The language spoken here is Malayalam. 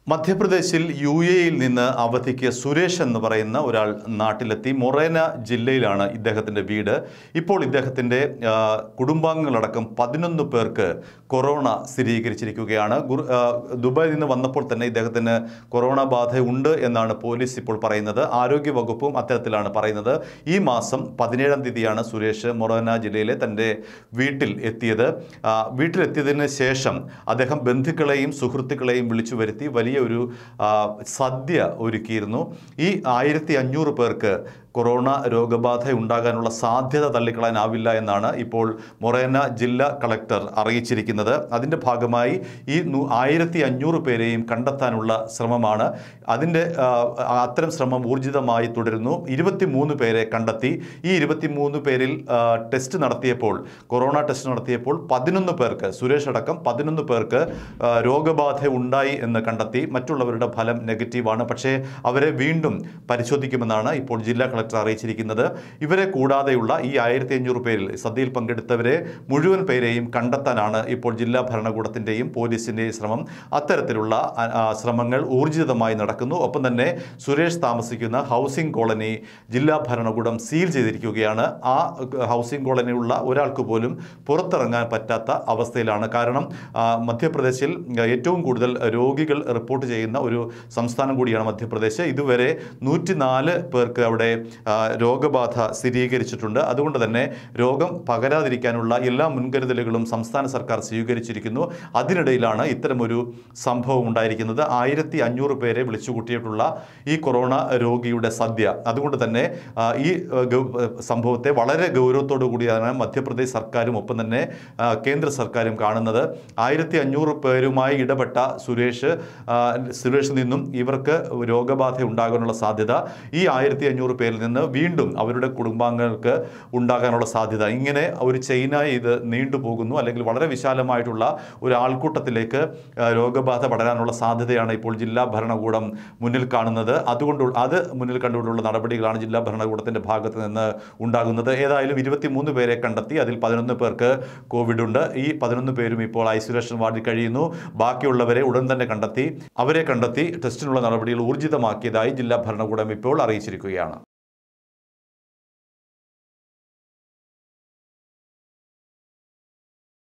മധ്യപ്രദേശിൽ യു എയിൽ നിന്ന് അവധിക്ക് സുരേഷ് എന്ന് പറയുന്ന ഒരാൾ നാട്ടിലെത്തി മൊറേന ജില്ലയിലാണ് ഇദ്ദേഹത്തിൻ്റെ വീട് ഇപ്പോൾ ഇദ്ദേഹത്തിൻ്റെ ആ, കുടുംബാംഗങ്ങളടക്കം പതിനൊന്ന് പേർക്ക് കൊറോണ സ്ഥിരീകരിച്ചിരിക്കുകയാണ് ഗുർ- ആ, ദുബായിൽ നിന്ന് വന്നപ്പോൾ തന്നെ ഇദ്ദേഹത്തിന് കൊറോണ ബാധ ഉണ്ട് എന്നാണ് പോലീസ് ഇപ്പോൾ പറയുന്നത് ആരോഗ്യ വകുപ്പും അത്തരത്തിലാണ് പറയുന്നത് ഈ മാസം പതിനേഴാം തീയതിയാണ് സുരേഷ് മൊറേന ജില്ലയിലെ തൻ്റെ വീട്ടിൽ എത്തിയത് ആ, വീട്ടിലെത്തിയതിന് ശേഷം അദ്ദേഹം ബന്ധുക്കളെയും സുഹൃത്തുക്കളെയും വിളിച്ചു വരുത്തി വലിയ ഒരു ആ, സദ്യ ഒരുക്കിയിരുന്നു ഈ ആയിരത്തി അഞ്ഞൂറ് പേർക്ക് കൊറോണ രോഗബാധ ഉണ്ടാകാനുള്ള സാധ്യത തള്ളിക്കളയാനാവില്ല എന്നാണ് ഇപ്പോൾ മൊറേന ജില്ലാ കളക്ടർ അറിയിച്ചിരിക്കുന്നത് അതിൻ്റെ ഭാഗമായി ഈ നു- ആയിരത്തി അഞ്ഞൂറ് പേരെയും കണ്ടെത്താനുള്ള ശ്രമമാണ് അതിൻ്റെ ആ, അത്തരം ശ്രമം ഊർജിതമായി തുടരുന്നു ഇരുപത്തി മൂന്ന് പേരെ കണ്ടെത്തി ഈ ഇരുപത്തി മൂന്ന് പേരിൽ ആ, ടെസ്റ്റ് നടത്തിയപ്പോൾ കൊറോണ ടെസ്റ്റ് നടത്തിയപ്പോൾ പതിനൊന്ന് പേർക്ക് സുരേഷ് അടക്കം പതിനൊന്ന് പേർക്ക് ആ, രോഗബാധ ഉണ്ടായി എന്ന് കണ്ടെത്തി മറ്റുള്ളവരുടെ ഫലം നെഗറ്റീവാണ് പക്ഷേ അവരെ വീണ്ടും പരിശോധിക്കുമെന്നാണ് ഇപ്പോൾ ജില്ലാ കളക്ടർ അറിയിച്ചിരിക്കുന്നത് ഇവരെ കൂടാതെയുള്ള ഈ ആയിരത്തി അഞ്ഞൂറ് പേരിൽ സദ്യയിൽ പങ്കെടുത്തവരെ മുഴുവൻ പേരെയും കണ്ടെത്താനാണ് ഇപ്പോൾ ജില്ലാ ഭരണകൂടത്തിൻ്റെയും പോലീസിൻ്റെയും ശ്രമം അത്തരത്തിലുള്ള ആ, ആ, ശ്രമങ്ങൾ ഊർജിതമായി നടക്കുന്നു ഒപ്പം തന്നെ സുരേഷ് താമസിക്കുന്ന ഹൗസിംഗ് കോളനി ജില്ലാ ഭരണകൂടം സീൽ ചെയ്തിരിക്കുകയാണ് ആ ഹൗസിംഗ് കോളനിയുള്ള ഒരാൾക്ക് പോലും പുറത്തിറങ്ങാൻ പറ്റാത്ത അവസ്ഥയിലാണ് കാരണം ആ, മധ്യപ്രദേശിൽ ഏറ്റവും കൂടുതൽ രോഗികൾ റിപ്പോർട്ട് ചെയ്യുന്ന ഒരു സംസ്ഥാനം കൂടിയാണ് മധ്യപ്രദേശ് ഇതുവരെ നൂറ്റിനാല് പേർക്ക് അവിടെ ആ, രോഗബാധ സ്ഥിരീകരിച്ചിട്ടുണ്ട് അതുകൊണ്ട് തന്നെ രോഗം പകരാതിരിക്കാനുള്ള എല്ലാ മുൻകരുതലുകളും സംസ്ഥാന സർക്കാർ സ്വീകരിച്ചിരിക്കുന്നു അതിനിടയിലാണ് ഇത്തരമൊരു സംഭവം ഉണ്ടായിരിക്കുന്നത് ആയിരത്തി അഞ്ഞൂറ് പേരെ വിളിച്ചു കൂട്ടിയിട്ടുള്ള ഈ കൊറോണ രോഗിയുടെ സദ്യ അതുകൊണ്ട് തന്നെ ആ, ഈ ആ, ഗൗ- സംഭവത്തെ വളരെ ഗൗരവത്തോടു കൂടിയാണ് മധ്യപ്രദേശ് സർക്കാരും ഒപ്പം തന്നെ ആ, കേന്ദ്ര സർക്കാരും കാണുന്നത് ആയിരത്തി അഞ്ഞൂറ് പേരുമായി ഇടപെട്ട സുരേഷ് ആ, സുരേഷിൽ നിന്നും ഇവർക്ക് രോഗബാധ ഉണ്ടാകാനുള്ള സാധ്യത ഈ ആയിരത്തി അഞ്ഞൂറ് പേരിൽ നിന്ന് വീണ്ടും അവരുടെ കുടുംബാംഗങ്ങൾക്ക് ഉണ്ടാകാനുള്ള സാധ്യത ഇങ്ങനെ ഒരു ചെയിനായി ഇത് നീണ്ടുപോകുന്നു അല്ലെങ്കിൽ വളരെ വിശാലമായിട്ടുള്ള ഒരു ആൾക്കൂട്ടത്തിലേക്ക് ആ, രോഗബാധ പടരാനുള്ള സാധ്യതയാണ് ഇപ്പോൾ ജില്ലാ ഭരണകൂടം മുന്നിൽ കാണുന്നത് അതുകൊണ്ട് അത് മുന്നിൽ കണ്ടുകൊണ്ടുള്ള നടപടികളാണ് ജില്ലാ ഭരണകൂടത്തിൻ്റെ ഭാഗത്ത് നിന്ന് ഉണ്ടാകുന്നത് ഏതായാലും ഇരുപത്തിമൂന്ന് പേരെ കണ്ടെത്തി അതിൽ പതിനൊന്ന് പേർക്ക് കോവിഡ് ഉണ്ട് ഈ പതിനൊന്ന് പേരും ഇപ്പോൾ ഐസൊലേഷൻ വാർഡിൽ കഴിയുന്നു ബാക്കിയുള്ളവരെ ഉടൻ തന്നെ കണ്ടെത്തി അവരെ കണ്ടെത്തി ടെസ്റ്റിനുള്ള നടപടികൾ ഊർജിതമാക്കിയതായി ജില്ലാ ഭരണകൂടം ഇപ്പോൾ അറിയിച്ചിരിക്കുകയാണ്